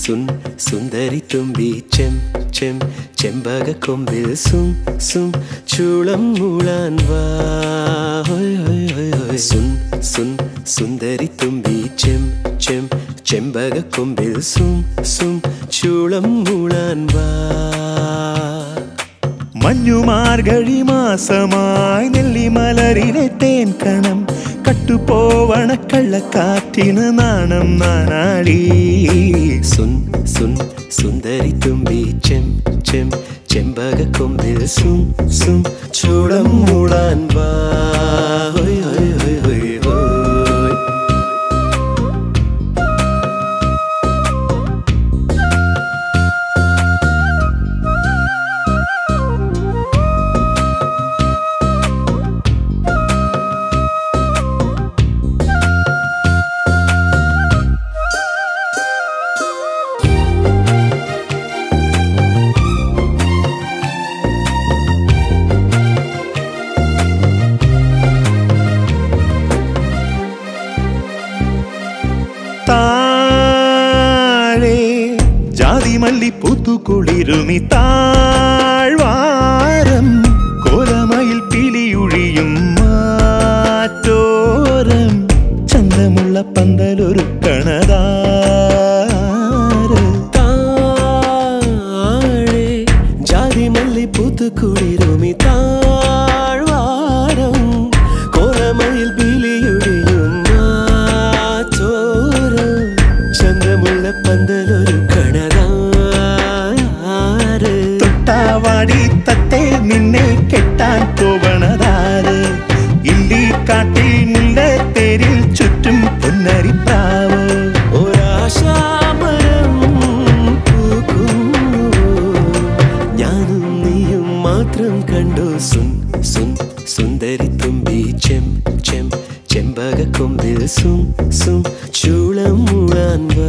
സുൻ സുന്ദരി തുമ്പി ചെം ചെം ചെമ്പക കൊമ്പിൽ സും സും ചൂളം മൂളാൻ വാ ഹോയ് ഹോയ് ഹോയ് ഹോയ് സുൻ സുൻ സുന്ദരി തുമ്പി ചെം ചെം ചെമ്പക കൊമ്പിൽ സും സും ചൂളം മൂളാൻ വാ മഞ്ഞുമാർഗഴി മാസമായി നെല്ലിമലരിലെ തേൻ കണം കട്ടുപോവണ കള്ളക്കാറ്റിന് നാണം നാനാടി സുൻ സുൻ സുന്ദരി തുമ്പി ചെം ചെം ചെമ്പക കൊമ്പിൽ സും സും ചൂളം മൂളാൻ വാ ഹോയ് ഹോയ് ഹോയ് ഹോയ് ഹോയ് താഴെ ജാതി മല്ലി പൂത്തുകുളിരുമി താഴ്വാരം കോലമയിൽ പിലിയുഴിയും മാറ്റോരം ചന്തമുള്ള പന്തലൊരുക്കണതാര് താഴെ ജാതി മല്ലി പൂത്തു കുളിരുമി താഴ്വാരം കോലമയിൽ ബിലിയൊഴിയും ചോരം ചന്ദ്രമുള്ള പന്തലൊരു കണതാര് തൊട്ടാവാടി തത്തെ നിന്നെ കെട്ടാൻ പോവണതാര് ഇല്ലി കാട്ടിൽ മുല്ലത്തേരിൽ ചുറ്റും പൊന്നരിപ്രാവ് ഒരാശാമരം പൂക്കുന്നു ഞാനും നീയും മാത്രം കണ്ടു സുൻ സുൻ സുന്ദരി തുമ്പി ചെം ചെം ചെമ്പക കൊമ്പിൽ സും സും ചൂളം മൂളാൻ വാ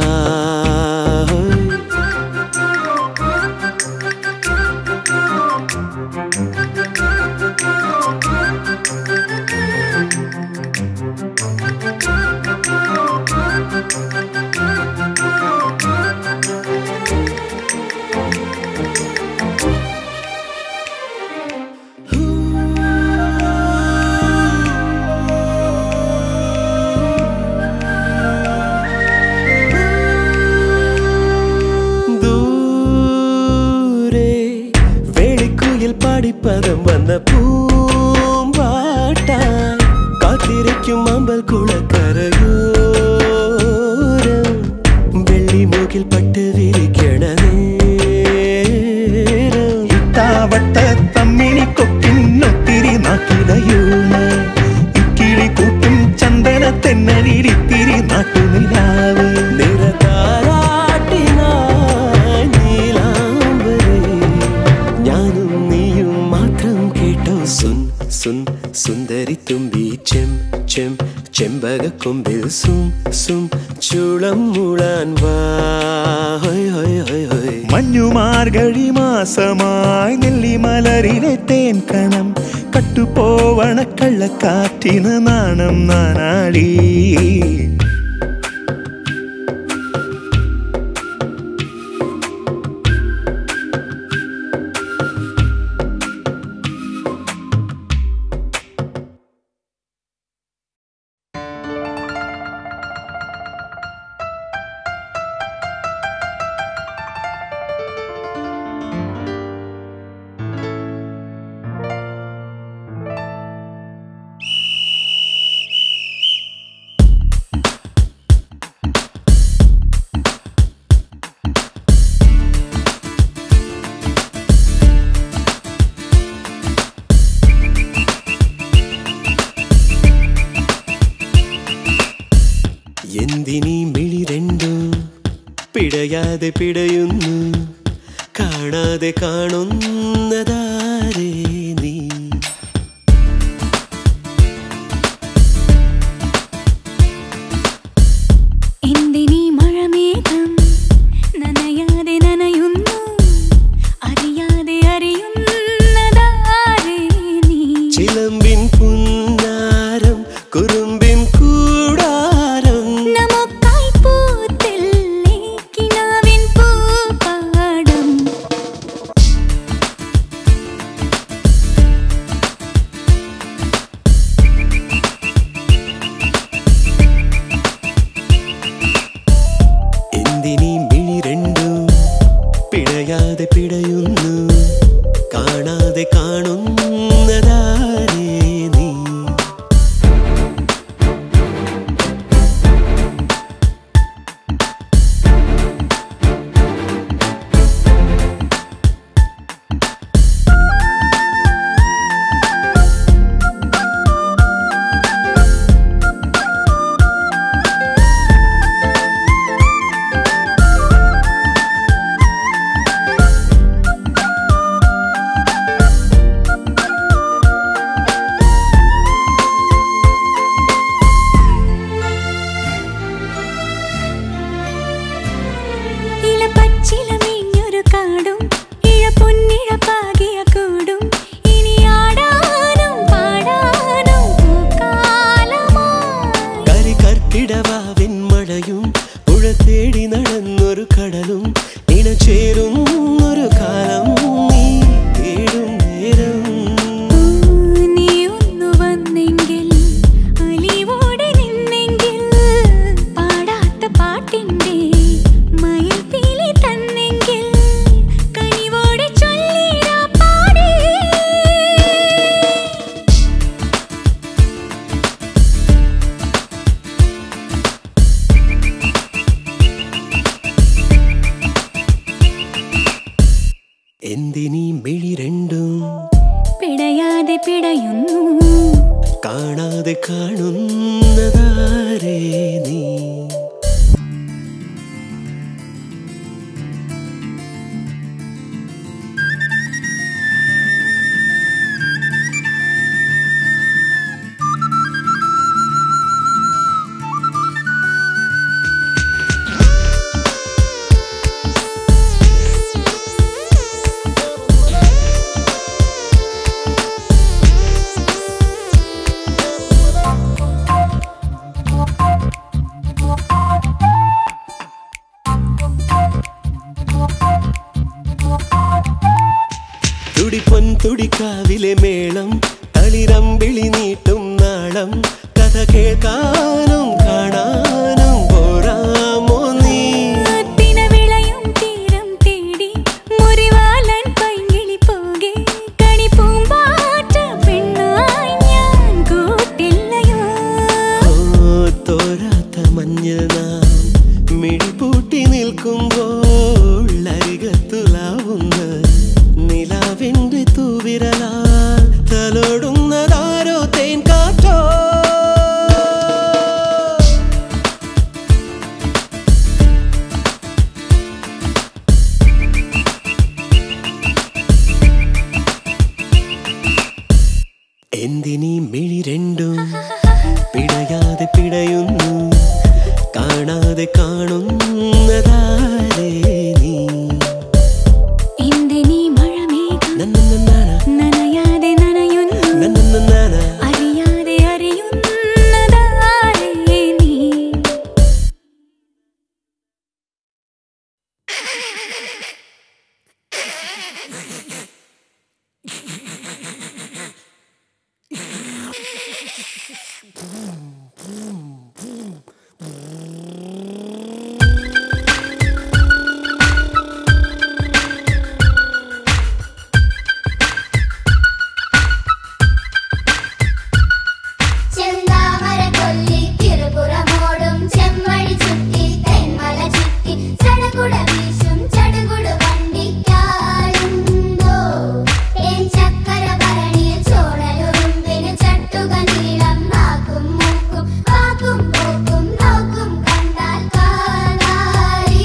ദൂരെ വേളിക്കുയിൽ പാടിപ്പദം വന്ന പൂമ്പാട്ടാൻ കാത്തിരിക്കും അമ്പൽ കുളക്കരയോരം വെള്ളിമൂക്കിൽ പട്ട് വിരിക്കണ നേരം ഇട്ടാവട്ട തമ്മിണി കൊക്കിനൊത്തിരി നാക്കിലയൂണ് ഇക്കിളി കൂട്ടും ചന്ദന തെന്നലിരിത്തിരി നാട്ടുനിലാവ് നിറതാരാട്ടിനായി നീലാംബരേ, ഞാനും നീയും മാത്രം കേട്ടോ സുൻ സുൻ സുന്ദരി തുമ്പി ചെം ചെം ചെമ്പക കൊമ്പിൽ സും സും ചൂളം മൂളാൻ വാ ഹോയ് ഹോയ് ഹോയ് ഹോയ് മഞ്ഞുമാർഗഴി മാസമായി നെല്ലിമലരിലെ തേൻ കണം കട്ടുപോവണ കള്ളക്കാറ്റിന് നാണം നാനാടി എന്തിനീ മിഴി രണ്ടും പിടയാതെ പിടയുന്നു കാണാതെ കാണുന്നതാരേ നീ എന്തിനീ മഴമേഘം നനയാതെ നനയുന്നു അറിയാതെ അറിയുന്നതാരേ നീ ചിലമ്പിൻ പുന്നാരം കുറുമ്പിൻ കൂടാരം നമുക്കായി പൂത്തില്ലേ കിനാ കാണാതെ കാണുന്നതാരേ നീ തുടിപ്പൊൻ തുടിക്കാവിലെ മേളം തളിരമ്പിളി നീട്ടും നാളം കഥ കേൾക്കാനും കാണാനും പോരാമോ നീ തിനവിളയും തീരം തേടി മുറിവാലൻ പൈങ്കിളി പോകെ കണിപ്പൂമ്പാറ്റ പെണ്ണായി ഞാൻ കൂട്ടില്ലയോ ഓ തോരാത്ത മഞ്ഞിൽ നാം മിഴിപൂട്ടി നിൽക്കുമ്പോൾ അരികത്തുലാവുന്ന നിലാവിന്റെ തൂവിരലാൽ തലോടുന്നതാരോ തേൻ കാറ്റോ എന്തിനീ മിഴി രണ്ടും പിടയാതെ പിടയുന്നു കാണാതെ കാണുന്നതാരേ നീ എന്തിനീ മഴമേഘം നന്നന്നനാന, നനയാതെ നനയുന്നു നന്നന്നനാന. അറിയാതെ അറിയുന്നതാരേ നീ ചെന്താമര കൊല്ലി തിരുപുറമോടും ചെമ്മഴി ചുറ്റി തെന്മല ചുറ്റി ചടകുട വീശും ചടുകുട വണ്ടിക്കാളുണ്ടോ തേൻ ചക്കര ഭരണിയിൽ ചോടലുറുമ്പിന് ചട്ടുക നീളം നാക്കും മൂക്കും വാക്കും പോക്കും നോക്കും കണ്ടാൽ കാലായി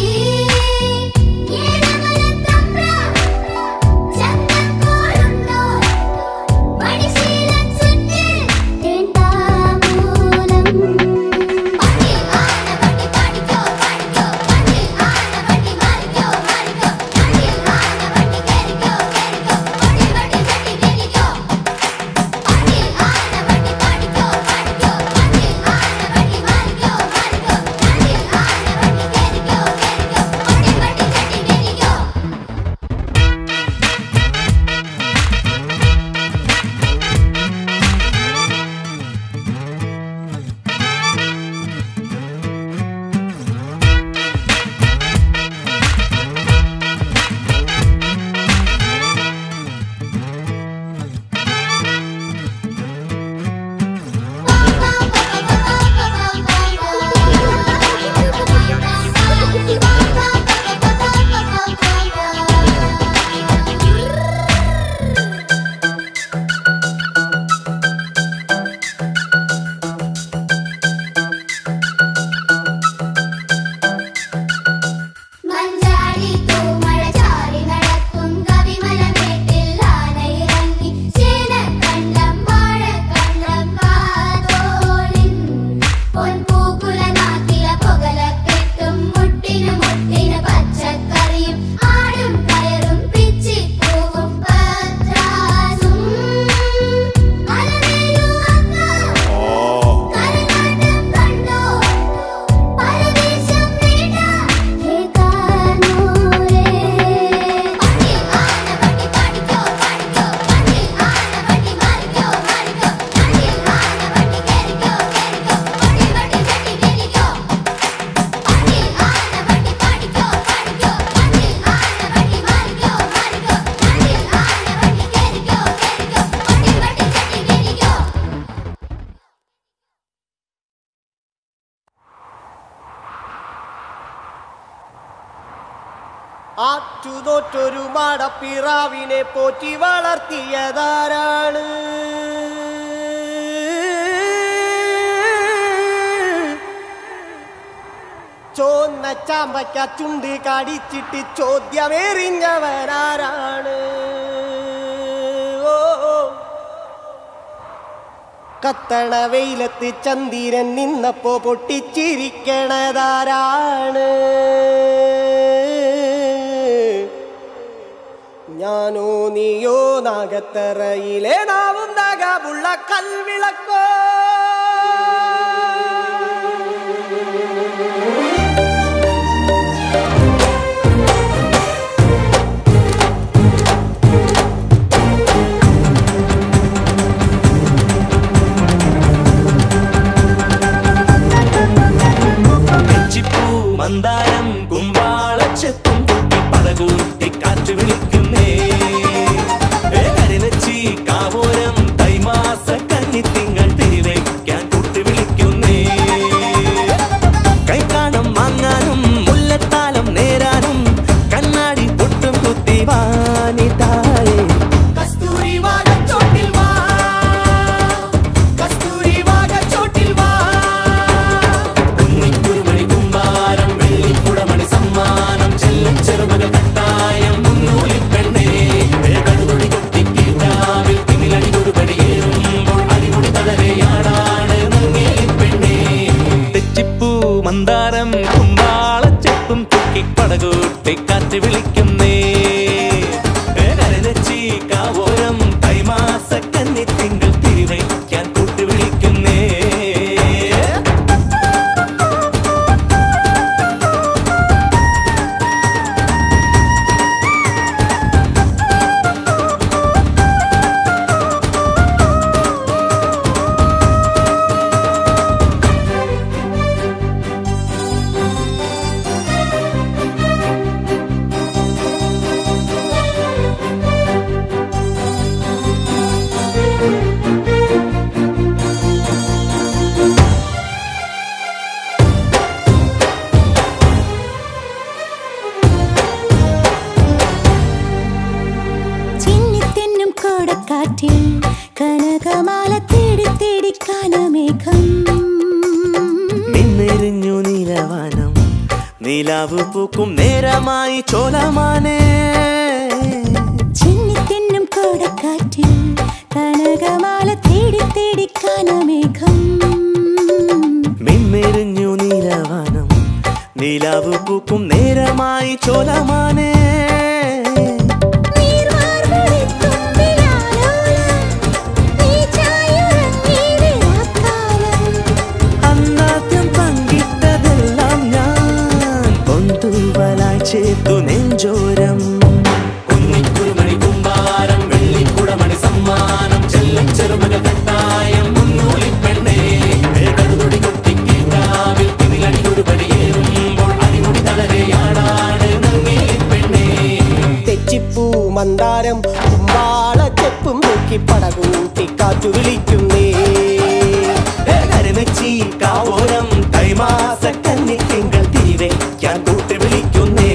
ഏഴമലത്തമ്പ്ര ചന്തക്കോളുണ്ടോ മടിശീലൻ ചുറ്റിൽ തേന്താമൂലം പട്ടി ആന പട്ടി പാടിക്കോ പാടിക്കോ പട്ടി ആന പട്ടി മാറിക്കോ മാറിക്കോ പട്ടി ആന പട്ടി കേറിക്കോ കേറിക്കോ പട്ടി പട്ടി ചട്ടി കേറിക്കോ പട്ടി ആന പട്ടി പാടിക്കോ പാടിക്കോ പട്ടി ആന പട്ടി മാറിക്കോ മാറിക്കോ പട്ടി ആന പട്ടി കേറിക്കോ കേറിക്കോ പട്ടി പട്ടി ചട്ടി കേറിക്കോ മഞ്ചാടി തൂമഴ ചാരി നടക്കും കവിമലമേട്ടിൽ ആനയിറങ്ങി ചേനക്കണ്ടം വാഴക്കണ്ടം കാതോളിൻ പൊൻപൂക്കുലനാക്കിയ പുകലക്കെട്ടും മുട്ടിന് മുട്ടിന് പച്ചക്കറിയും ആടും കയറും പിച്ചിപ്പൂവും പത്രാസും അലവേലു അക്ക കരനാട്ടം കണ്ടോ പരദേശം വീണ കേൾക്കാനൂരേ പട്ടി ആന പട്ടി പാടിക്കോ പാടിക്കോ പട്ടി ആന പട്ടി മാറിക്കോ മാറിക്കോ പട്ടി ആന പട്ടി കേറിക്കോ കേറിക്കോ പട്ടി പട്ടി ചട്ടി കേറിക്കോ പട്ടി ആന പട്ടി പാടിക്കോ പാടിക്കോ പട്ടി ആന പട്ടി മാറിക്കോ മാറിക്കോ പട്ടി ആന പട്ടി കേറിക്കോ കേറിക്കോ പട്ടി പട്ടി ചട്ടി കേറിക്കോ ആറ്റുതൊറ്റൊരു മടപ്പിറാവിനെ പോറ്റി വളർത്തിയതാരാണ് ചാമ്പയ്ക്ക ചുണ്ട് കടിച്ചിട്ട് ചോദ്യമേറിഞ്ഞവനാരാണ് ഓ ഓ. കത്തണ വെയിലത്ത് ചന്ദിരൻ നിന്നപ്പോ പൊട്ടിച്ചിരിക്കണതാരാണ് ഞാനോ നീയോ നാഗത്തറയിലെ നാവും നഗമുള്ള കൽവിളക്കോ തെച്ചിപ്പൂ മന്ദാരം കുമ്പാളച്ചെത്തും കുട്ടി പടകൂട്ടി കാറ്റ് വിളിക്കുന്നേ ഏ, കരിനച്ചി കാവോരം തൈമാസ കന്നിത്തിങ്കൾ തിരിവയ്ക്കാൻ കൂട്ടി വിളിക്കുന്നേ കൈക്കാണം വാങ്ങാനും മുല്ലത്താലം നേരാനും കണ്ണാടി പൊട്ടും കുത്തി വാനിതായേ കസ്തൂരി വാഗച്ചോട്ടിൽ വാ കസ്തൂരി വാഗച്ചോട്ടിൽ വാ കുന്നിക്കുരുമണി കുമ്പാരം വെള്ളിക്കുടമണി സമ്മാനം ചെല്ലും ചെറുമകൾ കട്ടായം മുന്നൂലി പെണ്ണേ കടുകൊടി കൊട്ടിക്കീട്ടാവിൽ തിമിലടി ഒരുപടി ഏറുമ്പോൾ അടിമുടി തളരയാടാണ് നങ്ങേലി പെണ്ണേ തെച്ചിപ്പൂ മന്ദാരം കുമ്പാളച്ചെപ്പും തുക്കി പടകൂട്ടി കാറ്റ് വിളിക്കുന്നേ കരനച്ചി കാവോരം തൈമാസ കന്നി തിങ്കൾ തിരിവയ്ക്കാൻ കൂട്ടി വിളിക്കുന്നേ ചിന്നിത്തെന്നും കോടക്കാറ്റിൽ കനകമാല തേടി തേടി കാലമേഘം നിന്നെരിഞ്ഞു നീലവാനം നീലാവ് പൂക്കും നേരമായി ചോലമാനേ ചിന്നിത്തെന്നും കോടക്കാറ്റിൽ കനകമാല തേടി തേടി കാലമേഘം മിന്നെരിഞ്ഞു നീലവാനം നീലാവ് പൂക്കും നേരമായി ചോലമാനേ അന്നാദ്യം പങ്കിട്ടതെല്ലാം ഞാൻ പൊന്തൂവലായി ചേർത്തു നെഞ്ചോരം കുന്നിക്കുരുമണി കുമ്പാരം വെള്ളിക്കുടമണി സമ്മാനം ചെല്ലും ചെറുമകൾ കട്ടായം മുന്നൂലി പെണ്ണേ കടുതൊടി കൊട്ടിക്കീട്ടാവിൽ തിമിലടി ഒരുപടി ഏറുമ്പോൾ അടിമുടി തളരയാടാണ് നങ്ങേലി പെണ്ണേ തെച്ചിപ്പൂ മന്ദാരം കുമ്പാള ചെപ്പും നോക്കി പടകൂട്ടി കാറ്റു വിളിക്കുന്നേ കരനച്ചി കാവോരം കൈമാസ കന്നി തിങ്കൾ തിരിവയ്ക്കാൻ കൂട്ടി വിളിക്കുന്നേ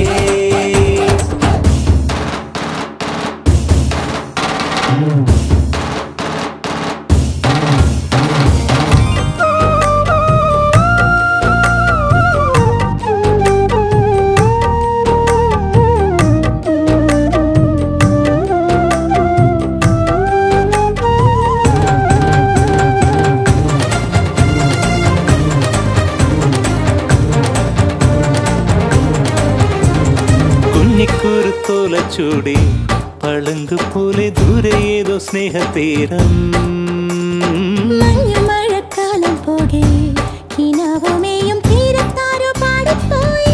കുഞ്ഞിക്കുരുത്തോല ചൂടി പളുങ്ക് പോലെ ദൂരെ ഏതോ സ്നേഹതീരം മഞ്ഞ മഴക്കാലം പോകെ കിനാവുമേയും തീരത്താരോ പാടിപ്പോയി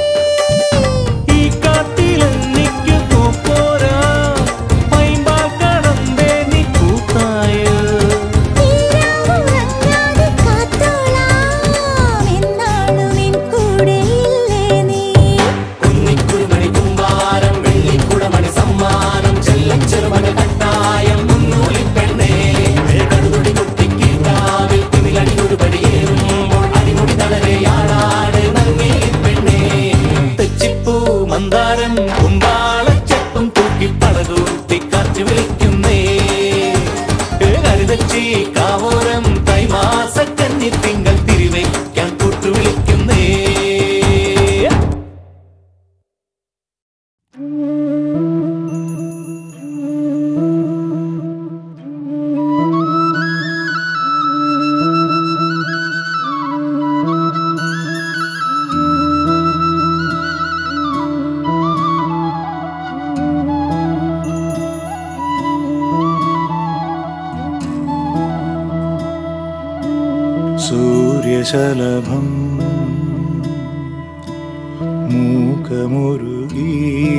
ഈ കാട്ടിലെന്നിക്ക് പൂപ്പോരാ പൈമ്പാൽ കടമ്പേ നീ പൂത്തായോ തീരാവുറങ്ങാതെ കാത്തോളാം എന്നാളും എൻ കൂടെയില്ലേ നീ കുന്നിക്കുരുമണി കുമ്പാരം വെള്ളിക്കുടമണി സമ്മാനം ചെല്ലും ചെറുമകൾ കട്ടായം മുന്നൂലി പെണ്ണേ സൂര്യശലഭം മൂക്കമുരുകി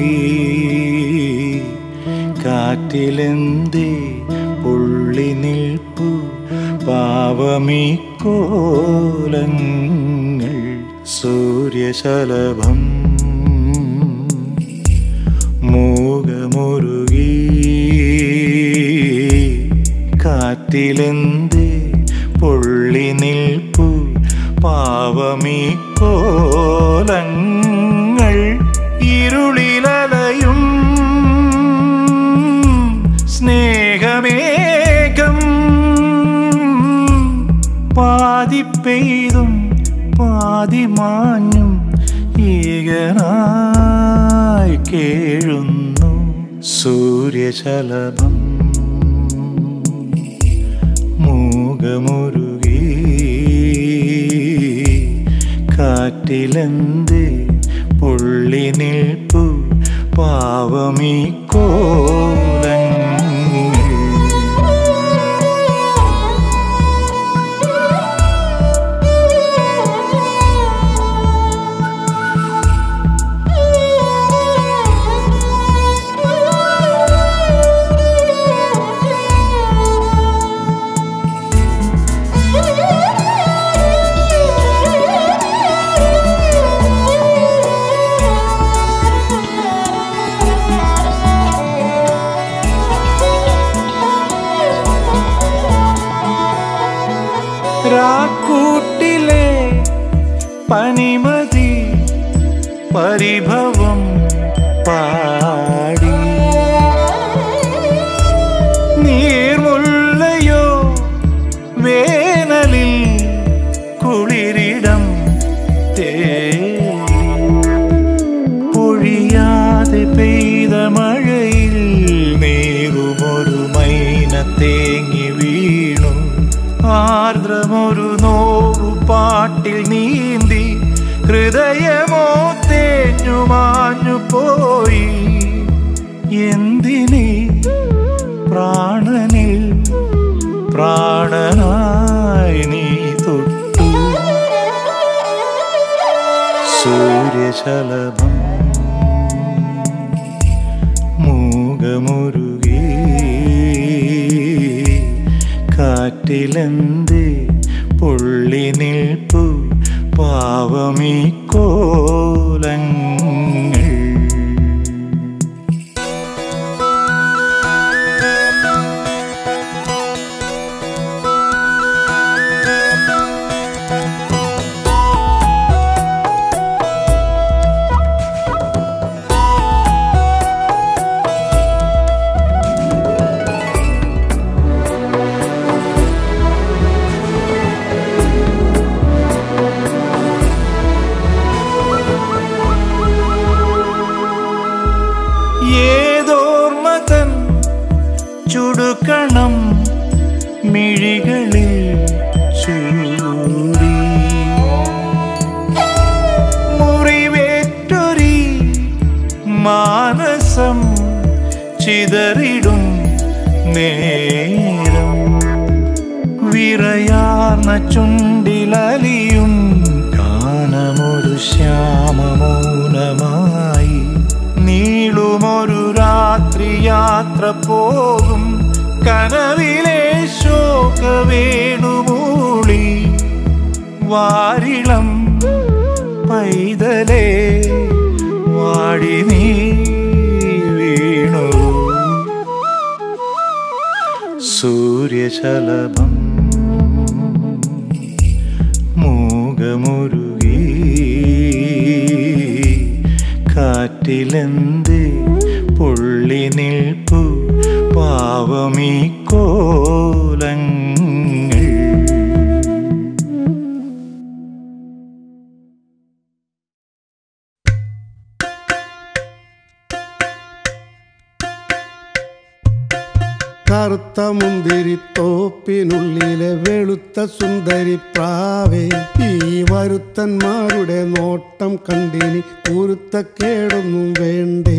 കാറ്റിലെന്തേ പൊള്ളി നിൽപ്പു പാവമീ കോലങ്ങൾ സൂര്യശലഭം മൂകമുരുകി കാറ്റിലെന്തേ പൊള്ളി നിൽപ്പു പാവമീ കോലങ്ങൾ ഇരുളിലലയും സ്നേഹമേകം പാതി പെയ്തും പാതി മാഞ്ഞും ഏകനായി കേഴുന്നു സൂര്യശലഭം മൂകമുരുകി കാറ്റിലെന്ത് പൊള്ളി നിൽപ്പു പാവമീ കോലങ്ങൾ രാക്കൂട്ടിലെ പനിമതി പരിഭവം പാടി നീർമുല്ലയോ വേനലിൽ കുളിരിടം തേടി പൊഴിയാതെ പെയ്ത മഴയിൽ നീറുമൊരു മൈന തേങ്ങി വീണു ആർദ്രമൊരു നോവു പാട്ടിൽ നീന്തി ഹൃദയമോ തേഞ്ഞു മാഞ്ഞു പോയി എന്തിനീ പ്രാണനിൽ പ്രാണനായി നീ തൊട്ടു സൂര്യശലഭം മൂകമുരുകി കാറ്റിലെന്ത് പൊള്ളി നിൽപ്പു പാവമീ കോലങ്ങൾ ഏതോർമതൻ ചുടുക്കണം മിഴികളിൽ ചൂടി മുറിവേറ്റൊരി മാനസം ചിതറിടും നേരം വിറയാർന്ന ചുണ്ടിലലിയും ഗാനമൊരു ശ്യാമമൗനമായി നീളുമൊരു രാത്രി യാത്ര പോകും കനവിലെ ശോകവേണുമൂളി വാരിളം പൈതലേ വാടി നീ വീണു സൂര്യശലഭം മൂകമുരുകി കാറ്റിലെന്ത് പൊള്ളി നിൽപ്പു പാവമീ കോലങ്ങൾ കറുത്ത മുന്തിരിത്തോപ്പിനുള്ളിലെ വെളുത്ത സുന്ദരി പ്രാവേ ഈ വരുത്തന്മാരുടെ നോട്ടം കണ്ടിനി കുരുത്തക്കേടൊന്നും വേണ്ടേ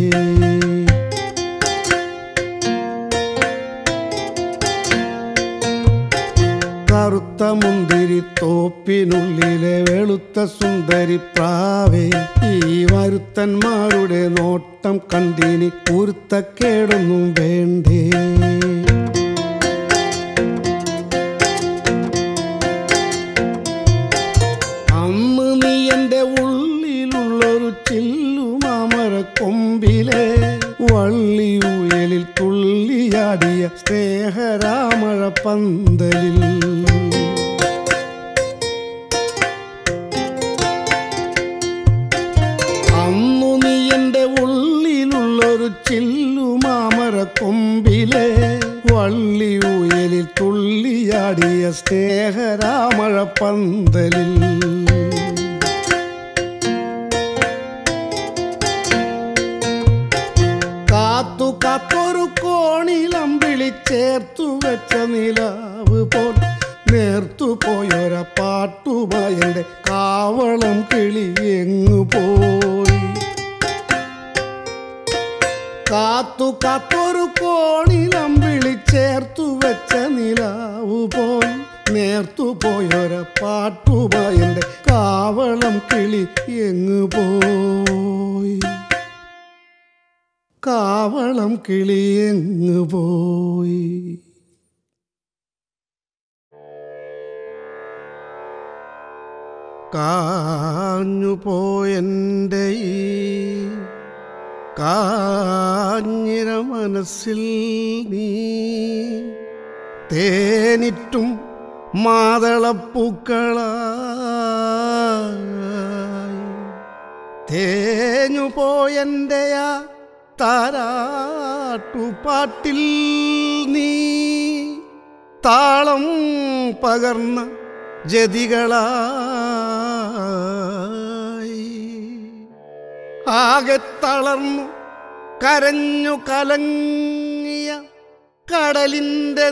കറുത്ത മുന്തിരി തോപ്പിനുള്ളിലെ വെളുത്ത സുന്ദരി പ്രാവേ ഈ വരുത്തന്മാരുടെ നോട്ടം കണ്ടിനി കുരുത്തക്കേടൊന്നും വേണ്ടേ അന്ന് നീ എൻ്റെ ഉള്ളിലുള്ളൊരു ചില്ലുമാമര കൊമ്പിലെ വള്ളിയുയലിൽ തുള്ളിയാടിയ സ്നേഹരാമഴ പന്തലിൽ അന്നു നീ എൻ്റെ ഉള്ളിലുള്ളൊരു ചില്ലുമാമര കൊമ്പിലെ വള്ളിയുയലിൽ തുള്ളിയാടിയ സ്നേഹരാമഴ പന്തലിൽ കാത്തു കാത്തൊരു കോണിലം വിളിച്ചേർത്തു വെച്ച നിലാവ് പോൽ നേർത്തു പോയൊര പാട്ടുമായി എൻ്റെ കാവളം കിളി എങ്ങു പോയി കാത്തു കാത്തൊരു കോണിലം വിളിച്ചേർത്തു വെച്ച നിലാവ് പോൽ നേർത്തു പോയൊര പാട്ടുമായി എൻ്റെ കാവളം കിളി എങ്ങു പോയി കാവളം കിളിയെങ്ങു പോയി കാഞ്ഞു പോയെൻ്റെ ഈ കാഞ്ഞിര മനസ്സിൽ നീ തേനിറ്റും മാതളപ്പൂക്കളായി തേഞ്ഞു പോയെൻ്റെ ആ താരാട്ടുപാട്ടിൽ നീ താളം പകർന്ന ജതികളായി ആകെ തളർന്നു കരഞ്ഞു കലങ്ങിയ കടലിൻ്റെ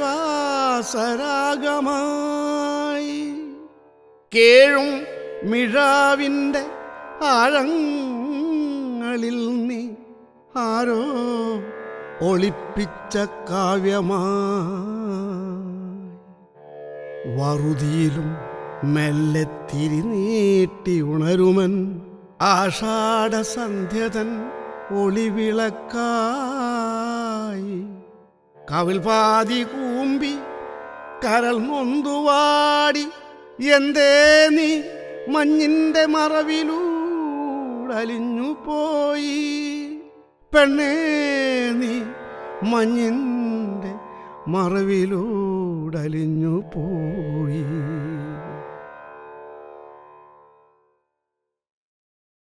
നിശ്വാസരാഗമായി കേഴും മിഴാവിൻ്റെ ആഴങ്ങളിൽ നീ ആരോ ഒളിപ്പിച്ച കാവ്യമായി വറുതിയിലും മെല്ലെ തിരിനീട്ടി ഉണരുമൻ ആഷാഢ സന്ധ്യതൻ ഒളിവിളക്കായി കവിൽ പാതി കൂമ്പി കരൾ നൊന്തുവാടി എന്തേ നീ മഞ്ഞിന്റെ മറവിലൂടലിഞ്ഞു പോയി പെണ്ണേ നീ മഞ്ഞിന്റെ മറവിലൂടലിഞ്ഞു പോയി